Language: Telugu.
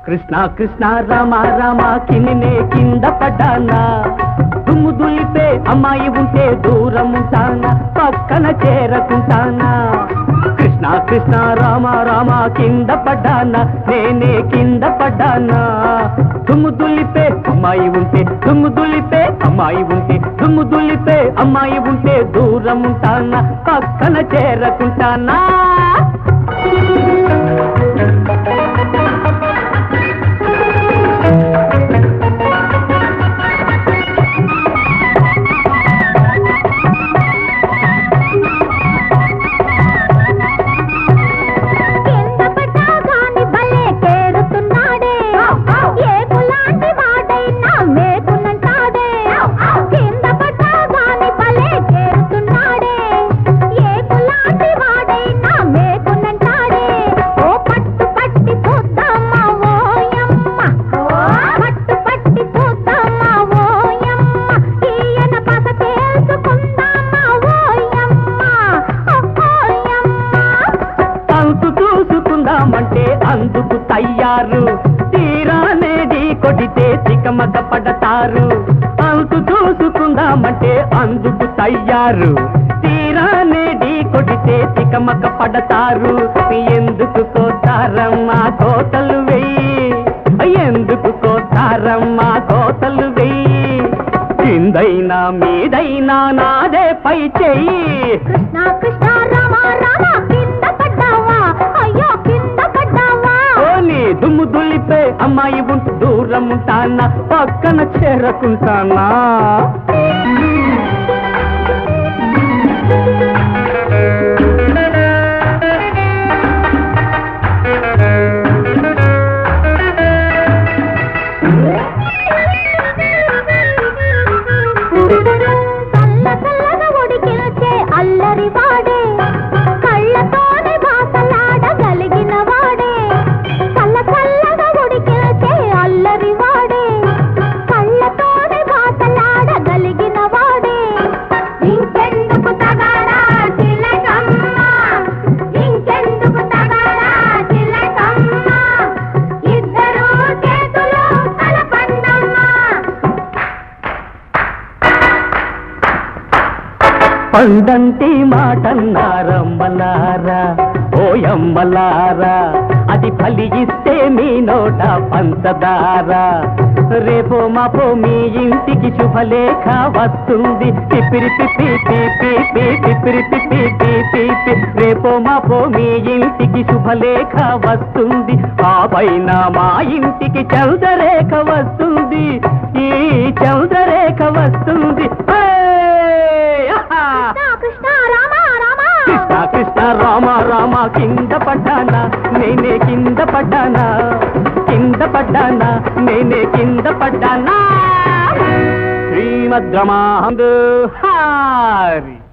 కృష్ణ కృష్ణ రామ రామ కిన్నే కింద పడ్డానా దుమ్ము దులిపే అమ్మాయి ఉంటే దూరం ఉంటానా పక్కన చేరకుంటానా కృష్ణ కృష్ణ రామ రామ కింద పడ్డానా నేనే కింద పడ్డానా దుమ్ము దులిపే అమ్మాయి ఉంటే దుమ్ము దులిపే అమ్మాయి ఉంటే దుమ్ము దులిపే అమ్మాయి ఉంటే దూరం ఉంటానా పక్కన చేరకుంటానా కింద పడ్డా గాని భలే కేరుతున్నాడే ఏకులాంటి వాడైనా మేకునంటాడే కింద పడ్డా గాని భలే కేరుతున్నాడే ఏకులాంటి వాడైనా మేకునంటాడే ఓ పట్టు పట్టి చూద్దామా ఓయమ్మ పట్టు పట్టి చూద్దామా ఓయమ్మ ఈయన పస తెలుసుకుందామా ఓయమ్మ ఓయమ్మ అంతు చూసుకుందామంటే అందుకు తయ్యారు తీరానేది కొడితే తికమక పడతారు అంతు చూసుకుందామంటే అందుకు తయ్యారు తీరానేది కొడితే తికమక పడతారు ఎందుకు కోతారమ్మా కోతలు వెయ్యి ఎందుకు కోతారమ్మా కోతలు వెయ్యి కిందైనా మీదైనా నాదే పై చెయ్యి కృష్ణ కృష్ణ రామ రామ కింద పడ్డావా అయ్యో కింద పడ్డావా ఓని దుమ్ము దులిపే అమ్మాయి ఉంటూ దూరం ఉంటానా పక్కన చేరకుంటానా చల్ల చల్లగా ఉడికిల్చే అల్లరి వాడే కళ్ళతోనే భాసలాడగలిగిన వాడే చల్ల చల్లగా ఉడికిల్చే అల్లరి వాడే కళ్ళతోనే భాసలాడగలిగిన వాడే ఇంకెందుకు తగాడా తిలకమ్మ ఇంకెందుకు తగాడా తిలకమ్మ ఇద్దరు చేతులు కలపండమ్మ పండంటి మాటన్నారమ్మలారా ఓయమ్మలారా అది ఫలిగిస్తే మీ నోట పంచదార రేపో మాపో మీ ఇంటికి శుభలేఖ వస్తుంది పిపిరి పిపి పిపి పిపిరి పిపి పిపి రేపో మాపో మీ ఇంటికి శుభలేఖ వస్తుంది ఆ పైన మా ఇంటికి చౌదరేఖ వస్తుంది ఈ చౌదరేఖ వస్తుంది హే! ఆహా! కృష్ణ కృష్ణ రామ రామ కృష్ణ కృష్ణ రామ రామ కింద పడ్డానా నేనే కింద పడ్డానా కింద పడ్డానా నేనే కింద పడ్డానా శ్రీమద్రమాందు హారి